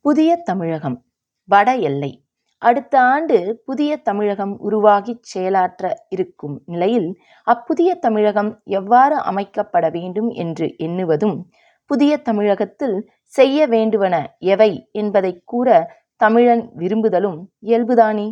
புதிய தமிழகம் வட எல்லை அடுத்த ஆண்டு புதிய தமிழகம் உருவாகிச் செயலாற்ற இருக்கும் நிலையில் அப்புதிய தமிழகம் எவ்வாறு அமைக்கப்பட வேண்டும் என்று எண்ணுவதும் புதிய தமிழகத்தில் செய்ய வேண்டுவன எவை என்பதைக் கூற தமிழன் விரும்புதலும் இயல்புதானே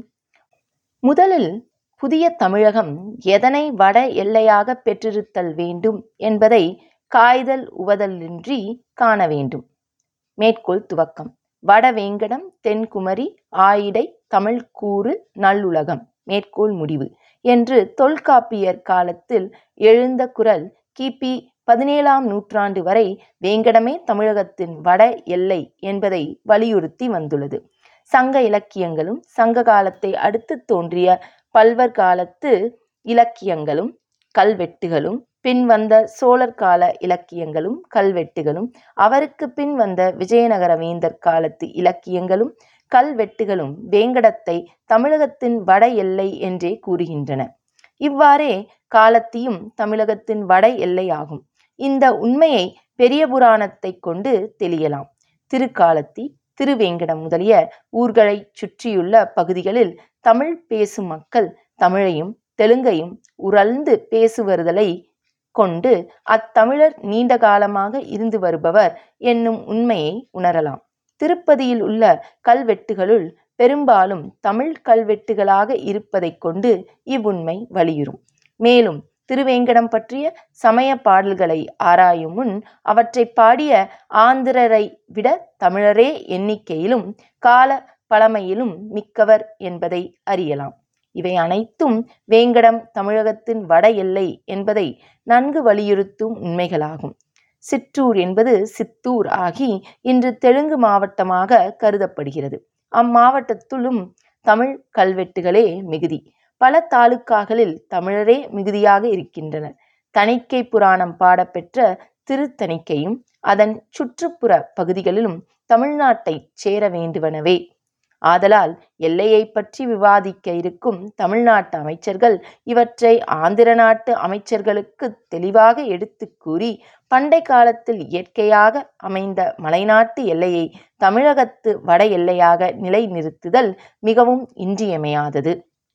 முதலில் புதிய தமிழகம் எதனை வட எல்லையாகப் பெற்றிருத்தல் வேண்டும் என்பதை காய்தல் உவதலின்றி காண வேண்டும் மேற்கோள் துவக்கம் வடவேங்கடம் தென்குமரி ஆயிடை தமிழ் கூறு நல்லுலகம் மேற்கோள் முடிவு என்று தொல்காப்பியர் காலத்தில் எழுந்த குரல் கிபி பதினேழாம் நூற்றாண்டு வரை வேங்கடமே தமிழகத்தின் வட எல்லை என்பதை வலியுறுத்தி வந்துள்ளது சங்க இலக்கியங்களும் சங்க காலத்தை அடுத்து தோன்றிய பல்வர் காலத்து இலக்கியங்களும் கல்வெட்டுகளும் பின் வந்த சோழர் கால இலக்கியங்களும் கல்வெட்டுகளும் அவருக்கு பின் வந்த விஜயநகர வேந்தர் காலத்து இலக்கியங்களும் கல்வெட்டுகளும் வேங்கடத்தை தமிழகத்தின் வட எல்லை என்றே கூறுகின்றன இவ்வாறே காலத்தியும் தமிழகத்தின் வட எல்லையாகும் இந்த உண்மையை பெரிய புராணத்தைக் கொண்டு தெளியலாம் திருக்காலத்தி திருவேங்கடம் முதலிய ஊர்களைச் சுற்றியுள்ள பகுதிகளில் தமிழ் பேசும் மக்கள் தமிழையும் தெலுங்கையும் உரல்ந்து பேசுவருதலை கொண்டு அத்தமிழர் நீண்ட காலமாக இருந்து வருபவர் என்னும் உண்மையை உணரலாம் திருப்பதியில் உள்ள கல்வெட்டுகளுள் பெரும்பாலும் தமிழ் கல்வெட்டுகளாக இருப்பதைக் கொண்டு இவ்வுண்மை வலியுறும் மேலும் திருவேங்கடம் பற்றிய சமய பாடல்களை ஆராயும் முன் அவற்றை பாடிய ஆந்திரரை விட தமிழரே எண்ணிக்கையிலும் கால பழமையிலும் மிக்கவர் என்பதை அறியலாம் இவை அனைத்தும் வேங்கடம் தமிழகத்தின் வட எல்லை என்பதை நன்கு வலியுறுத்தும் உண்மைகளாகும் சிற்றூர் என்பது சித்தூர் ஆகி இன்று தெலுங்கு மாவட்டமாக கருதப்படுகிறது அம்மாவட்டத்திலும் தமிழ் கல்வெட்டுகளே மிகுதி பல தாலுக்காகளில் தமிழரே மிகுதியாக இருக்கின்றனர் தணிக்கை புராணம் பாடப்பெற்ற திருத்தணிக்கையும் அதன் சுற்றுப்புற பகுதிகளிலும் தமிழ்நாட்டைச் சேர வேண்டுவனவே ஆதலால் எல்லையை பற்றி விவாதிக்க இருக்கும் தமிழ்நாட்டு அமைச்சர்கள் இவற்றை ஆந்திர நாட்டு அமைச்சர்களுக்கு தெளிவாக எடுத்து கூறி பண்டை காலத்தில் இயற்கையாக அமைந்த மலைநாட்டு எல்லையை தமிழகத்து வட எல்லையாக நிலைநிறுத்துதல் மிகவும் இன்றியமையாதது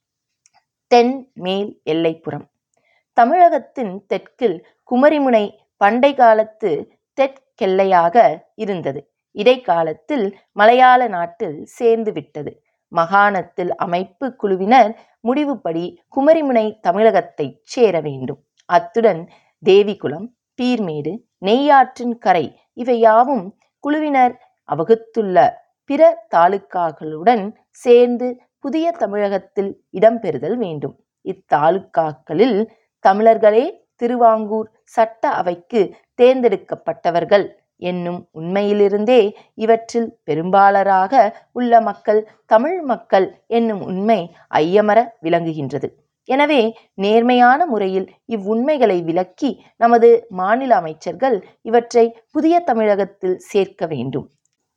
தென் மேல் எல்லைப்புறம் தமிழகத்தின் தெற்கில் குமரிமுனை பண்டை காலத்து தெற்கெல்லையாக இருந்தது இடைக்காலத்தில் மலையாள நாட்டில் சேர்ந்து விட்டது மகாணத்தில் அமைப்பு குழுவினர் முடிவுப்படி குமரிமுனை தமிழகத்தைச் சேர வேண்டும் அத்துடன் தேவிகுளம் பீர்மேடு நெய்யாற்றின் கரை இவையாவும் குழுவினர் அவகுத்துள்ள பிற தாலுக்காக்களுடன் சேர்ந்து புதிய தமிழகத்தில் இடம்பெறுதல் வேண்டும் இத்தாலுக்காக்களில் தமிழர்களே திருவாங்கூர் சட்ட அவைக்கு தேர்ந்தெடுக்கப்பட்டவர்கள் என்னும் உண்மையிலிருந்தே இவற்றில் பெரும்பாலராக உள்ள மக்கள் தமிழ் மக்கள் என்னும் உண்மை ஐயமர விளங்குகின்றது எனவே நேர்மையான முறையில் இவ்வுண்மைகளை விளக்கி நமது மாநில அமைச்சர்கள் இவற்றை புதிய தமிழகத்தில் சேர்க்க வேண்டும்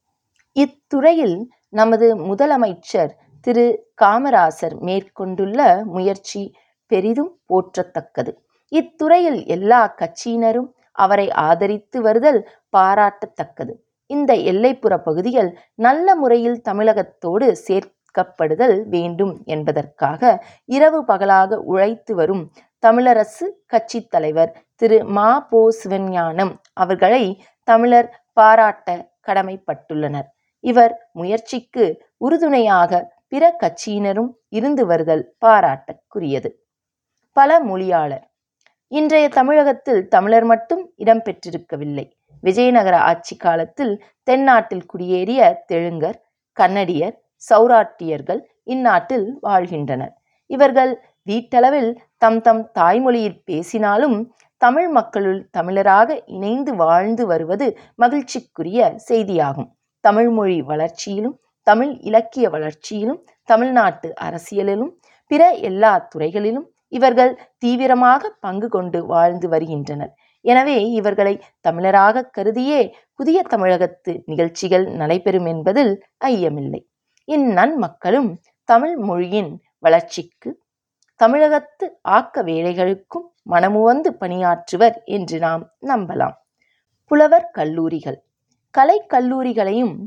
இத்துறையில் நமது முதலமைச்சர் திரு காமராசர் மேற்கொண்டுள்ள முயற்சி பெரிதும் போற்றத்தக்கது இத்துறையில் எல்லா கட்சியினரும் அவரை ஆதரித்து வருதல் பாராட்டத்தக்கது இந்த எல்லைப்புற பகுதிகள் நல்ல முறையில் தமிழகத்தோடு சேர்க்கப்படுதல் வேண்டும் என்பதற்காக இரவு பகலாக உழைத்து வரும் தமிழரசு கட்சி தலைவர் திரு மா போ சிவஞானம் அவர்களை தமிழர் பாராட்ட கடமைப்பட்டுள்ளனர் இவர் முயற்சிக்கு உறுதுணையாக பிற கட்சியினரும் இருந்து வருதல் பாராட்டக்குரியது பல மொழியாளர் இன்றைய தமிழகத்தில் தமிழர் மட்டும் இடம்பெற்றிருக்கவில்லை விஜயநகர ஆட்சி காலத்தில் தென்னாட்டில் குடியேறிய தெலுங்கர் கன்னடியர் சௌராட்டியர்கள் இந்நாட்டில் வாழ்கின்றனர் இவர்கள் வீட்டளவில் தம் தம் தாய்மொழியில் பேசினாலும் தமிழ் மக்களுள் தமிழராக இணைந்து வாழ்ந்து வருவது மகிழ்ச்சிக்குரிய செய்தியாகும் தமிழ்மொழி வளர்ச்சியிலும் தமிழ் இலக்கிய வளர்ச்சியிலும் தமிழ்நாட்டு அரசியலிலும் பிற எல்லா துறைகளிலும் இவர்கள் தீவிரமாக பங்கு கொண்டு வாழ்ந்து வருகின்றனர் எனவே இவர்களை தமிழராக கருதியே புதிய தமிழகத்து நிகழ்ச்சிகள் நடைபெறும் என்பதில் ஐயமில்லை இந்நன்மக்களும் தமிழ் மொழியின் வளர்ச்சிக்கு தமிழகத்து ஆக்க வேலைகளுக்கும் மனமுவந்து பணியாற்றுவர் என்று நாம் நம்பலாம் புலவர் கல்லூரிகள் கலைக் கல்லூரிகளையும்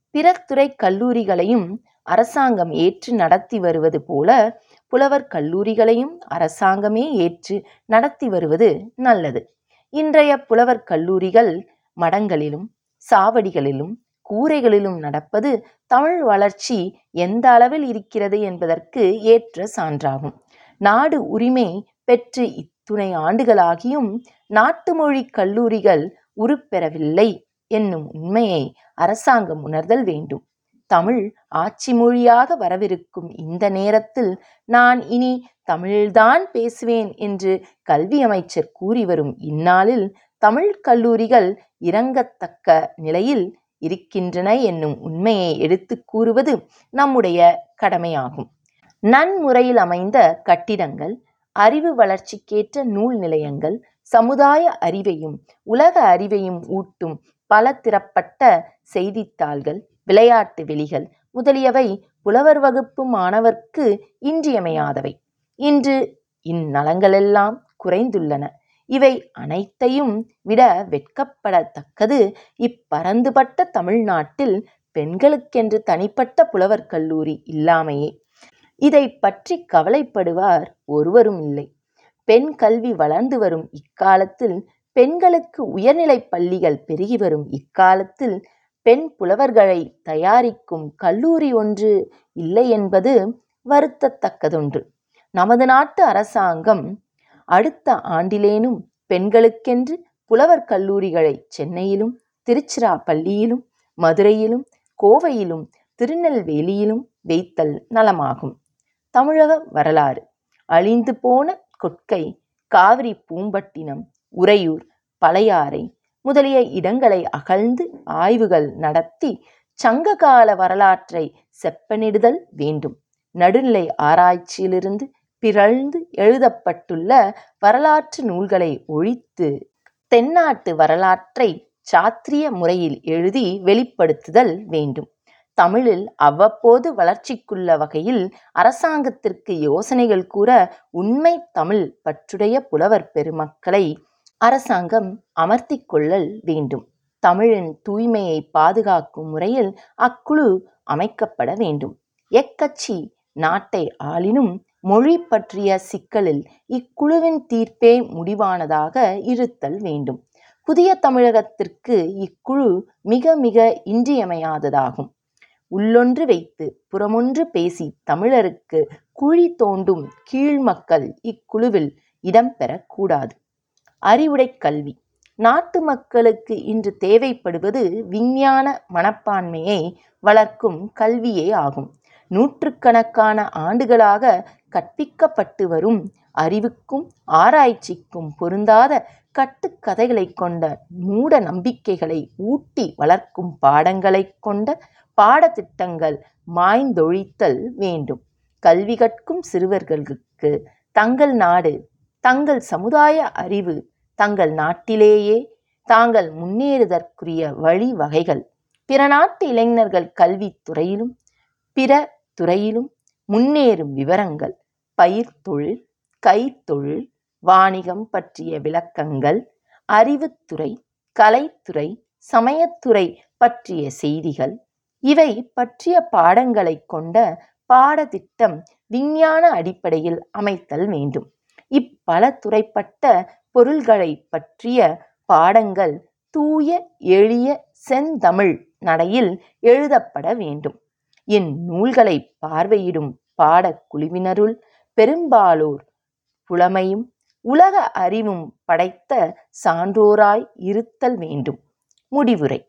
பிற துறை கல்லூரிகளையும் அரசாங்கம் ஏற்று நடத்தி வருவது போல புலவர் கல்லூரிகளையும் அரசாங்கமே ஏற்று நடத்தி வருவது நல்லது இன்றைய புலவர் கல்லூரிகள் மடங்களிலும் சாவடிகளிலும் கூரைகளிலும் நடப்பது தமிழ் வளர்ச்சி எந்த அளவில் இருக்கிறது என்பதற்கு ஏற்ற சான்றாகும் நாடு உரிமை பெற்று இத்துணை ஆண்டுகளாகியும் நாட்டு மொழி கல்லூரிகள் உருப்பெறவில்லை என்னும் உண்மையை அரசாங்கம் உணர்தல் வேண்டும் தமிழ் ஆட்சி மொழியாக வரவிருக்கும் இந்த நேரத்தில் நான் இனி தமிழில்தான் பேசுவேன் என்று கல்வி அமைச்சர் கூறி வரும் இந்நாளில் தமிழ் கல்லூரிகள் இறங்கத்தக்க நிலையில் இருக்கின்றன என்னும் உண்மையை எடுத்துக் கூறுவது நம்முடைய கடமையாகும் நன்முறையில் அமைந்த கட்டிடங்கள் அறிவு வளர்ச்சிக்கேற்ற நூல் நிலையங்கள் சமுதாய அறிவையும் உலக அறிவையும் ஊட்டும் பல திறப்பட்ட செய்தித்தாள்கள் விளையாட்டு வெளிகள் முதலியவை புலவர் வகுப்பு மாணவர்க்கு இன்றியமையாதவை இன்று இந்நலங்களெல்லாம் குறைந்துள்ளன இவை அனைத்தையும் விட வெட்கப்படத்தக்கது இப்பரந்துபட்ட தமிழ்நாட்டில் பெண்களுக்கென்று தனிப்பட்ட புலவர் கல்லூரி இல்லாமையே இதை பற்றி கவலைப்படுவார் ஒருவரும் இல்லை பெண் கல்வி வளர்ந்து வரும் இக்காலத்தில் பெண்களுக்கு உயர்நிலைப் பள்ளிகள் பெருகி வரும் இக்காலத்தில் பெண் புலவர்களை தயாரிக்கும் கல்லூரி ஒன்று இல்லை என்பது வருத்தத்தக்கதொன்று நமது நாட்டு அரசாங்கம் அடுத்த ஆண்டிலேனும் பெண்களுக்கென்று புலவர் கல்லூரிகளை சென்னையிலும் திருச்சிராப்பள்ளியிலும் மதுரையிலும் கோவையிலும் திருநெல்வேலியிலும் வைத்தல் நலமாகும் தமிழக வரலாறு அழிந்து போன கொட்கை காவிரி பூம்பட்டினம் உறையூர் பழையாறை முதலிய இடங்களை அகழ்ந்து ஆய்வுகள் நடத்தி சங்ககால வரலாற்றை செப்பனிடுதல் வேண்டும் நடுநிலை ஆராய்ச்சியிலிருந்து பிறழ்ந்து எழுதப்பட்டுள்ள வரலாற்று நூல்களை ஒழித்து தென்னாட்டு வரலாற்றை சாத்திரிய முறையில் எழுதி வெளிப்படுத்துதல் வேண்டும் தமிழில் அவ்வப்போது வளர்ச்சிக்குள்ள வகையில் அரசாங்கத்திற்கு யோசனைகள் கூற உண்மை தமிழ் பற்றுடைய புலவர் பெருமக்களை அரசாங்கம் அமர்த்தி கொள்ளல் வேண்டும் தமிழின் தூய்மையை பாதுகாக்கும் முறையில் அக்குழு அமைக்கப்பட வேண்டும் எக்கட்சி நாட்டை ஆளினும் மொழி பற்றிய சிக்கலில் இக்குழுவின் தீர்ப்பே முடிவானதாக இருத்தல் வேண்டும் புதிய தமிழகத்திற்கு இக்குழு மிக மிக இன்றியமையாததாகும் உள்ளொன்று வைத்து புறமொன்று பேசி தமிழருக்கு குழி தோண்டும் கீழ்மக்கள் இக்குழுவில் இடம்பெறக்கூடாது அறிவுடை கல்வி நாட்டு மக்களுக்கு இன்று தேவைப்படுவது விஞ்ஞான மனப்பான்மையை வளர்க்கும் கல்வியே ஆகும் நூற்றுக்கணக்கான ஆண்டுகளாக கற்பிக்கப்பட்டு வரும் அறிவுக்கும் ஆராய்ச்சிக்கும் பொருந்தாத கட்டுக்கதைகளை கொண்ட மூட நம்பிக்கைகளை ஊட்டி வளர்க்கும் பாடங்களை கொண்ட பாடத்திட்டங்கள் மாய்ந்தொழித்தல் வேண்டும் கல்வி கற்கும் சிறுவர்களுக்கு தங்கள் நாடு தங்கள் சமுதாய அறிவு தங்கள் நாட்டிலேயே தாங்கள் முன்னேறுதற்குரிய வழிவகைகள் பிற நாட்டு இளைஞர்கள் கல்வித் துறையிலும் பிற துறையிலும் முன்னேறும் விவரங்கள் பயிர் தொழில் கைத்தொழில் வாணிகம் பற்றிய விளக்கங்கள் அறிவுத்துறை கலைத்துறை சமயத்துறை பற்றிய செய்திகள் இவை பற்றிய பாடங்களை கொண்ட பாடத்திட்டம் விஞ்ஞான அடிப்படையில் அமைத்தல் வேண்டும் இப்பல துறைப்பட்ட பொருள்களை பற்றிய பாடங்கள் தூய எளிய செந்தமிழ் நடையில் எழுதப்பட வேண்டும் இந்நூல்களை பார்வையிடும் பாடக்குழுவினருள் பெரும்பாலோர் புலமையும் உலக அறிவும் படைத்த சான்றோராய் இருத்தல் வேண்டும் முடிவுரை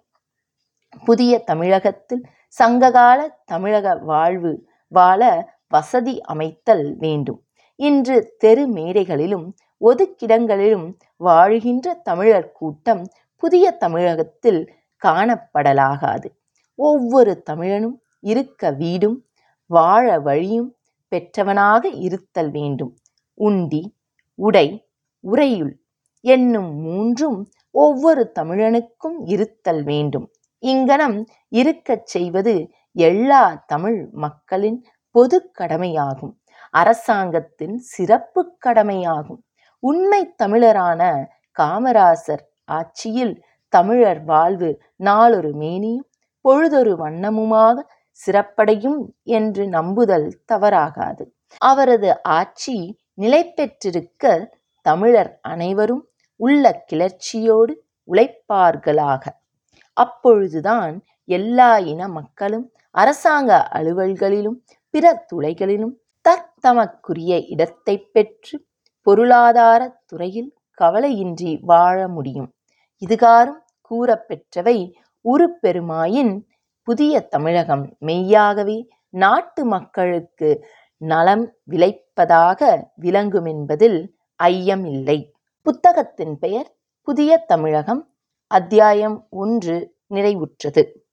புதிய தமிழகத்தில் சங்ககால தமிழக வாழ்வு வாழ வசதி அமைத்தல் வேண்டும் இன்று தெரு மேடைகளிலும் ஒதுக்கிடங்களிலும் வாழுகின்ற தமிழர் கூட்டம் புதிய தமிழகத்தில் காணப்படலாகாது ஒவ்வொரு தமிழனும் இருக்க வீடும் வாழ வழியும் பெற்றவனாக இருத்தல் வேண்டும் உண்டி உடை உறையுள் என்னும் மூன்றும் ஒவ்வொரு தமிழனுக்கும் இருத்தல் வேண்டும் இங்கனம் இருக்கச் செய்வது எல்லா தமிழ் மக்களின் பொது கடமையாகும் அரசாங்கத்தின் சிறப்பு கடமையாகும் உண்மை தமிழரான காமராசர் ஆட்சியில் தமிழர் வாழ்வு நாளொரு மேனியும் பொழுதொரு வண்ணமுமாக சிறப்படையும் என்று நம்புதல் தவறாகாது அவரது ஆட்சி நிலை பெற்றிருக்க தமிழர் அனைவரும் உள்ள கிளர்ச்சியோடு உழைப்பார்களாக அப்பொழுதுதான் எல்லா இன மக்களும் அரசாங்க அலுவல்களிலும் பிற துறைகளிலும் தத்தமக்குரிய இடத்தை பெற்று பொருளாதார துறையில் கவலையின்றி வாழ முடியும் இதுகாரும் கூறப்பெற்றவை உருப்பெருமாயின் புதிய தமிழகம் மெய்யாகவே நாட்டு மக்களுக்கு நலம் விளைப்பதாக விளங்குமென்பதில் ஐயமில்லை புத்தகத்தின் பெயர் புதிய தமிழகம் அத்தியாயம் ஒன்று நிறைவுற்றது